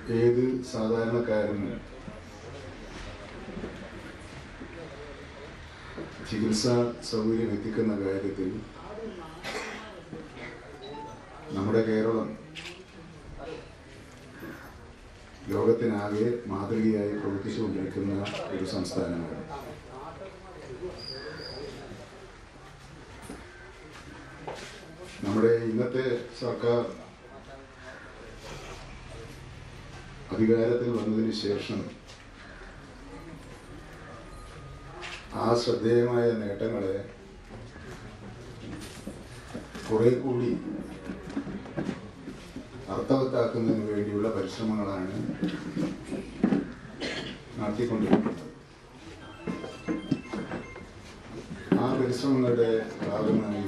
ഏത് സാധാരണക്കാരനും ചികിത്സാ സൗകര്യം എത്തിക്കുന്ന കാര്യത്തിൽ നമ്മുടെ കേരളം ലോകത്തിനാകെ മാതൃകയായി പ്രവർത്തിച്ചുകൊണ്ടിരിക്കുന്ന ഒരു സംസ്ഥാനമാണ് നമ്മുടെ ഇന്നത്തെ സർക്കാർ അധികാരത്തിൽ വന്നതിന് ശേഷം ആ ശ്രദ്ധേയമായ നേട്ടങ്ങളെ കുറെ കൂടി അർത്ഥവത്താക്കുന്നതിന് വേണ്ടിയുള്ള പരിശ്രമങ്ങളാണ് നടത്തിക്കൊണ്ടിരിക്കുന്നത് ആ പരിശ്രമങ്ങളുടെ ഭാഗമായി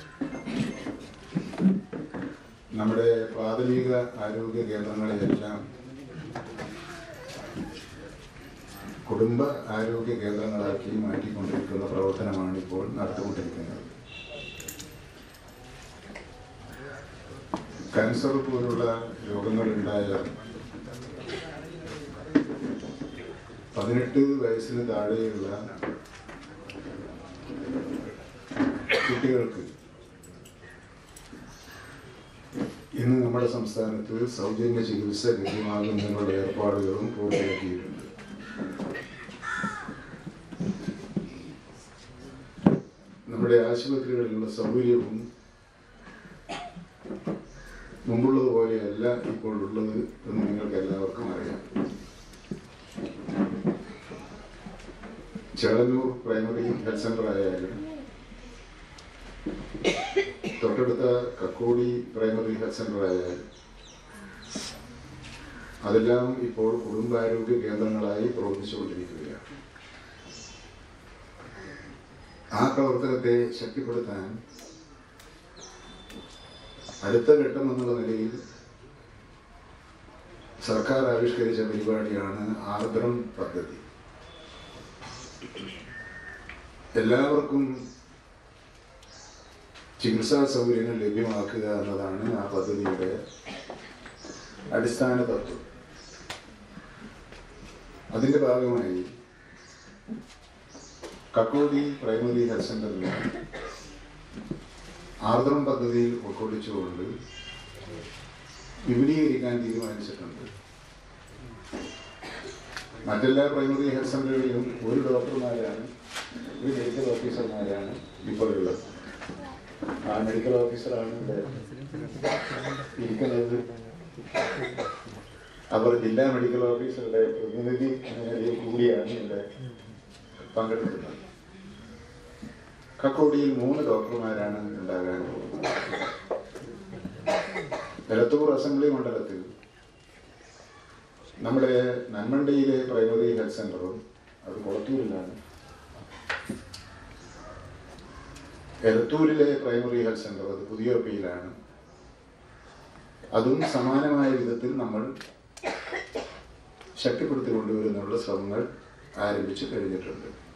നമ്മുടെ പ്രാഥമിക ആരോഗ്യ കേന്ദ്രങ്ങളെയെല്ലാം കുടുംബ ആരോഗ്യ കേന്ദ്രങ്ങളാക്കി മാറ്റിക്കൊണ്ടിരിക്കുന്ന പ്രവർത്തനമാണ് ഇപ്പോൾ നടത്തിക്കൊണ്ടിരിക്കുന്നത് ക്യാൻസർ പോലുള്ള രോഗങ്ങളുണ്ടായ പതിനെട്ട് വയസ്സിന് താഴെയുള്ള കുട്ടികൾക്ക് ഇന്ന് നമ്മുടെ സംസ്ഥാനത്ത് സൗജന്യ ചികിത്സ ലഭ്യമാകുന്നതിനുള്ള ഏർപ്പാടുകളും പൂർത്തിയാക്കിയിട്ടുണ്ട് നമ്മുടെ ആശുപത്രികളിലുള്ള സൗകര്യവും മുമ്പുള്ളത് പോലെയല്ല ഇപ്പോൾ ഉള്ളത് എന്ന് നിങ്ങൾക്ക് എല്ലാവർക്കും അറിയാം ചേളന്നൂർ പ്രൈമറി ഹെൽത്ത് സെന്റർ ആയാലും തൊട്ടടുത്ത കക്കോടി പ്രൈമറി ഹെൽത്ത് സെന്റർ ആയാലും അതെല്ലാം ഇപ്പോൾ കുടുംബാരോഗ്യ കേന്ദ്രങ്ങളായി പ്രവർത്തിച്ചുകൊണ്ടിരിക്കുകയാണ് ആ പ്രവർത്തനത്തെ ശക്തിപ്പെടുത്താൻ അടുത്ത ഘട്ടം എന്നുള്ള നിലയിൽ സർക്കാർ ആവിഷ്കരിച്ച പരിപാടിയാണ് ആർദ്രം പദ്ധതി എല്ലാവർക്കും ചികിത്സാ സൗകര്യങ്ങൾ ലഭ്യമാക്കുക എന്നതാണ് ആ പദ്ധതിയുടെ അടിസ്ഥാന തത്വം അതിന്റെ ഭാഗമായി കക്കോടി പ്രൈമറി ഹെൽത്ത് സെന്ററിൽ ആർദ്രം പദ്ധതിയിൽ ഉൾക്കൊള്ളിച്ചുകൊണ്ട് വിപുലീകരിക്കാൻ തീരുമാനിച്ചിട്ടുണ്ട് മറ്റെല്ലാ പ്രൈമറി ഹെൽത്ത് സെന്ററുകളിലും ഒരു ഡോക്ടർമാരാണ് ഒരു മെഡിക്കൽ ഓഫീസർമാരാണ് ഇപ്പോൾ ഉള്ളത് ആ മെഡിക്കൽ ഓഫീസറാണ് ഇവിടെ ഇരിക്കുന്നത് അവർ ജില്ലാ മെഡിക്കൽ ഓഫീസറുടെ പ്രതിനിധി എന്ന നിലയിൽ കൂടിയാണ് ഇവിടെ പങ്കെടുക്കുന്നത് കക്കോടിയിൽ മൂന്ന് ഡോക്ടർമാരാണ് ഉണ്ടാകാൻ പോകുന്നത് എലത്തൂർ അസംബ്ലി മണ്ഡലത്തിൽ നമ്മുടെ നന്മണ്ടയിലെ പ്രൈമറി ഹെൽത്ത് സെന്ററും അത് കുളത്തൂരിലാണ് എലത്തൂരിലെ പ്രൈമറി ഹെൽത്ത് സെന്റർ അത് പുതിയൊപ്പിയിലാണ് അതും സമാനമായ വിധത്തിൽ നമ്മൾ ശക്തിപ്പെടുത്തി കൊണ്ടുവരുന്നുള്ള ശ്രമങ്ങൾ ആരംഭിച്ചു കഴിഞ്ഞിട്ടുണ്ട്